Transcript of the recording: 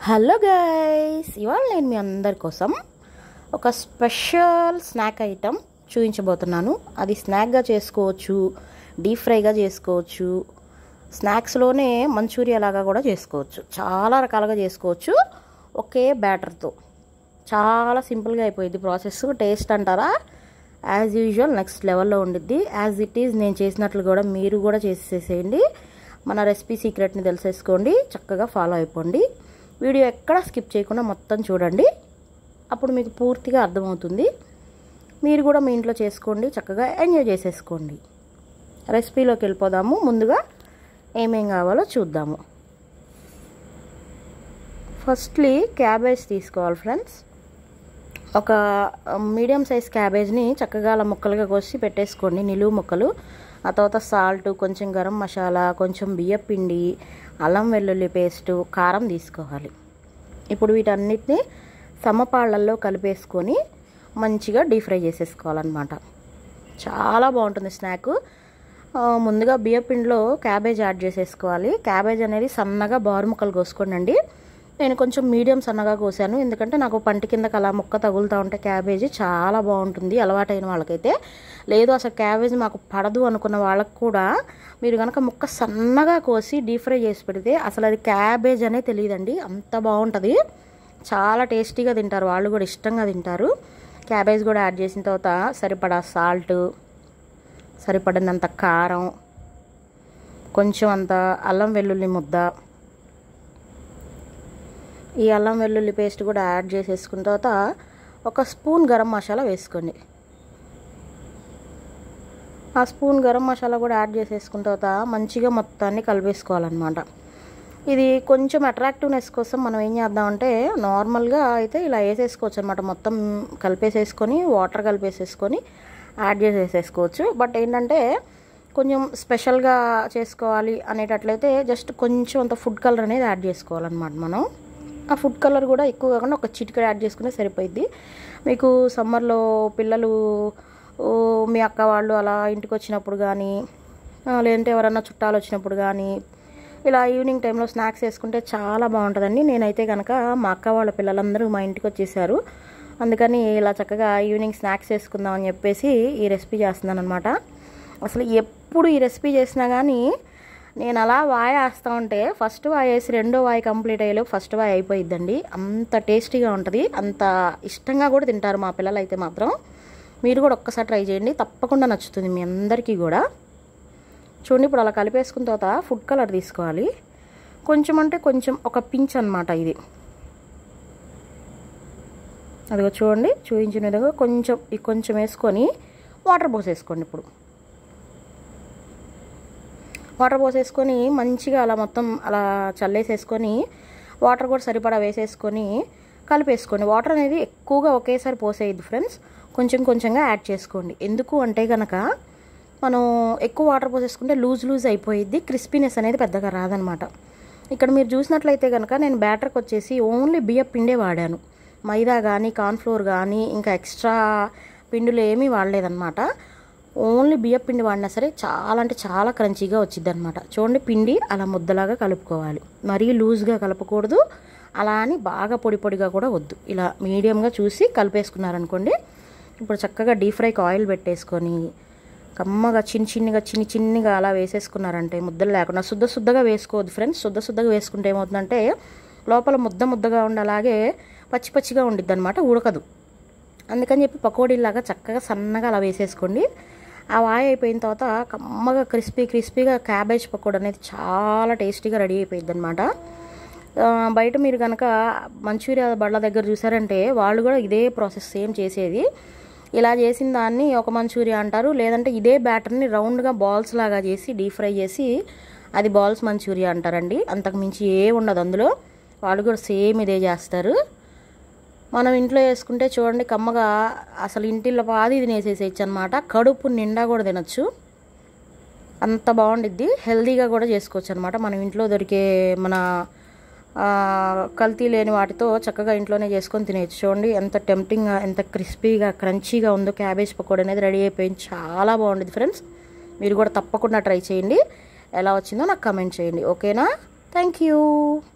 hello guys ఇవాళ నేను మీ అందరి కోసం ఒక స్పెషల్ స్నాక్ ఐటమ్ చూపించబోతున్నాను అది స్నాక్గా చేసుకోవచ్చు డీప్ ఫ్రైగా చేసుకోవచ్చు స్నాక్స్లోనే మంచూరియా లాగా కూడా చేసుకోవచ్చు చాలా రకాలుగా చేసుకోవచ్చు ఒకే బ్యాటర్తో చాలా సింపుల్గా అయిపోయింది ప్రాసెస్ టేస్ట్ అంటారా యాజ్ యూజువల్ నెక్స్ట్ లెవెల్లో ఉండిద్ది యాజ్ ఇట్ ఈజ్ నేను చేసినట్లు కూడా మీరు కూడా చేసేసేయండి మన రెసిపీ సీక్రెట్ని తెలిసేసుకోండి చక్కగా ఫాలో అయిపోండి వీడియో ఎక్కడ స్కిప్ చేయకుండా మొత్తం చూడండి అప్పుడు మీకు పూర్తిగా అర్థమవుతుంది మీరు కూడా మీ ఇంట్లో చేసుకోండి చక్కగా ఎంజాయ్ చేసేసుకోండి రెసిపీలోకి వెళ్ళిపోదాము ముందుగా ఏమేం కావాలో చూద్దాము ఫస్ట్లీ క్యాబేజ్ తీసుకోవాలి ఫ్రెండ్స్ ఒక మీడియం సైజ్ క్యాబేజ్ని చక్కగా అలా ముక్కలుగా కోసి పెట్టేసుకోండి నిలువు ముక్కలు ఆ తర్వాత సాల్ట్ కొంచెం గరం మసాలా కొంచెం బియ్య పిండి అల్లం వెల్లుల్లి పేస్టు కారం తీసుకోవాలి ఇప్పుడు వీటన్నిటిని సమపాళ్ళల్లో కలిపేసుకొని మంచిగా డీప్ ఫ్రై చేసేసుకోవాలన్నమాట చాలా బాగుంటుంది స్నాక్ ముందుగా బియ్య పిండిలో క్యాబేజ్ యాడ్ చేసేసుకోవాలి క్యాబేజ్ అనేది సన్నగా బారు ముక్కలు కోసుకోండి నేను కొంచెం మీడియం సన్నగా కోసాను ఎందుకంటే నాకు పంటి కిందకి అలా ముక్క తగులుతూ ఉంటే క్యాబేజీ చాలా బాగుంటుంది అలవాటైన వాళ్ళకైతే లేదు అసలు క్యాబేజ్ మాకు పడదు అనుకున్న వాళ్ళకు కూడా మీరు కనుక ముక్క సన్నగా కోసి డీప్ ఫ్రై చేసి పెడితే అసలు అది క్యాబేజ్ అనే తెలియదండి అంత బాగుంటుంది చాలా టేస్టీగా తింటారు వాళ్ళు కూడా ఇష్టంగా తింటారు క్యాబేజ్ కూడా యాడ్ చేసిన తర్వాత సరిపడా సాల్ట్ సరిపడినంత కారం కొంచెం అంత అల్లం వెల్లుల్లి ముద్ద ఈ అల్లం వెల్లుల్లి పేస్ట్ కూడా యాడ్ చేసేసుకున్న తర్వాత ఒక స్పూన్ గరం మసాలా వేసుకోండి ఆ స్పూన్ గరం మసాలా కూడా యాడ్ చేసేసుకున్న తర్వాత మంచిగా మొత్తాన్ని కలిపేసుకోవాలన్నమాట ఇది కొంచెం అట్రాక్టివ్నెస్ కోసం మనం ఏం చేద్దామంటే నార్మల్గా అయితే ఇలా వేసేసుకోవచ్చు అనమాట మొత్తం కలిపేసేసుకొని వాటర్ కలిపేసేసుకొని యాడ్ చేసేసేసుకోవచ్చు బట్ ఏంటంటే కొంచెం స్పెషల్గా చేసుకోవాలి అనేటట్లయితే జస్ట్ కొంచెం అంత ఫుడ్ కలర్ అనేది యాడ్ చేసుకోవాలన్నమాట మనం ఆ ఫుడ్ కలర్ కూడా ఎక్కువ కాకుండా ఒక చిటికెడ యాడ్ చేసుకునే సరిపోయిద్ది మీకు సమ్మర్లో పిల్లలు మీ అక్క వాళ్ళు అలా ఇంటికి వచ్చినప్పుడు కానీ లేదంటే ఎవరన్నా చుట్టాలు వచ్చినప్పుడు కానీ ఇలా ఈవినింగ్ టైంలో స్నాక్స్ వేసుకుంటే చాలా బాగుంటుందండి నేనైతే కనుక మా అక్క వాళ్ళ పిల్లలందరూ మా ఇంటికి వచ్చేసారు అందుకని ఇలా చక్కగా ఈవినింగ్ స్నాక్స్ వేసుకుందామని చెప్పేసి ఈ రెసిపీ చేస్తున్నాను అనమాట అసలు ఎప్పుడు ఈ రెసిపీ చేసినా కానీ నేను అలా వాయ వేస్తూ ఉంటే ఫస్ట్ వాయ వేసి రెండో వాయి కంప్లీట్ అయ్యేలో ఫస్ట్ వాయి అయిపోయిద్దండి అంత టేస్టీగా ఉంటుంది అంత ఇష్టంగా కూడా తింటారు మా పిల్లలు అయితే మాత్రం మీరు కూడా ఒక్కసారి ట్రై చేయండి తప్పకుండా నచ్చుతుంది మీ అందరికీ కూడా చూడండి ఇప్పుడు అలా కలిపేసుకున్న తర్వాత ఫుడ్ కలర్ తీసుకోవాలి కొంచెం అంటే కొంచెం ఒక పించ్ అనమాట ఇది అదిగో చూడండి చూపించిన విధంగా కొంచెం ఈ కొంచెం వేసుకొని వాటర్ పోసేసుకోండి ఇప్పుడు వాటర్ పోసేసుకొని మంచిగా అలా మొత్తం అలా చల్లేసేసుకొని వాటర్ కూడా సరిపడా వేసేసుకొని కలిపేసుకోండి వాటర్ అనేది ఎక్కువగా ఒకేసారి పోసేయద్దు ఫ్రెండ్స్ కొంచెం కొంచెంగా యాడ్ చేసుకోండి ఎందుకు అంటే కనుక మనం ఎక్కువ వాటర్ పోసేసుకుంటే లూజ్ లూజ్ అయిపోయిద్ది క్రిస్పీనెస్ అనేది పెద్దగా రాదనమాట ఇక్కడ మీరు చూసినట్లయితే కనుక నేను బ్యాటర్కి వచ్చేసి ఓన్లీ బియ్య పిండే వాడాను మైదా కానీ కార్న్ఫ్లోర్ కానీ ఇంకా ఎక్స్ట్రా పిండిలు ఏమీ వాడలేదన్నమాట ఓన్లీ బియ్య పిండి వాడినా సరే చాలా అంటే చాలా క్రంచీగా వచ్చింది అనమాట చూడండి పిండి అలా ముద్దలాగా కలుపుకోవాలి మరీ లూజ్గా కలపకూడదు అలా అని బాగా పొడి పొడిగా కూడా వద్దు ఇలా మీడియంగా చూసి కలిపేసుకున్నారనుకోండి ఇప్పుడు చక్కగా డీప్ ఫ్రైకి ఆయిల్ పెట్టేసుకొని కమ్మగా చిన్న చిన్నగా చిన్న చిన్నగా అలా వేసేసుకున్నారంటే ముద్దలు లేకుండా శుద్ధ శుద్ధగా వేసుకోవద్దు ఫ్రెండ్స్ శుద్ధ శుద్ధగా వేసుకుంటే ఏమవుతుందంటే లోపల ముద్ద ముద్దగా ఉండి అలాగే పచ్చి పచ్చిగా ఉండిద్ది అనమాట ఉడకదు అందుకని చెప్పి పకోడీలాగా చక్కగా సన్నగా అలా వేసేసుకోండి ఆ వాయి అయిపోయిన తర్వాత కమ్మగా క్రిస్పీ క్రిస్పీగా క్యాబేజ్ పకోడీ అనేది చాలా టేస్టీగా రెడీ అయిపోయింది అనమాట బయట మీరు కనుక మంచూరియా బళ్ళ దగ్గర చూసారంటే వాళ్ళు కూడా ఇదే ప్రాసెస్ సేమ్ చేసేది ఇలా చేసిన దాన్ని ఒక మంచూరియా అంటారు లేదంటే ఇదే బ్యాటర్ని రౌండ్గా బాల్స్ లాగా చేసి డీప్ ఫ్రై చేసి అది బాల్స్ మంచూరియా అంటారండి అంతకు మించి ఏ ఉండదు అందులో వాళ్ళు కూడా సేమ్ ఇదే చేస్తారు మనం ఇంట్లో వేసుకుంటే చూడండి కమ్మగా అసలు ఇంటిలో పాది తినేసేసేయచ్చు అనమాట కడుపు నిండా కూడా తినచ్చు అంత బాగుండిద్ది హెల్దీగా కూడా చేసుకోవచ్చు అనమాట మనం ఇంట్లో దొరికే మన కల్తీ లేని వాటితో చక్కగా ఇంట్లోనే చేసుకొని తినేయచ్చు చూడండి ఎంత టెంప్టింగ్గా ఎంత క్రిస్పీగా క్రంచీగా ఉందో క్యాబేజ్ పకోడీ అనేది రెడీ అయిపోయింది చాలా బాగుండేది ఫ్రెండ్స్ మీరు కూడా తప్పకుండా ట్రై చేయండి ఎలా వచ్చిందో నాకు కమెంట్ చేయండి ఓకేనా థ్యాంక్ యూ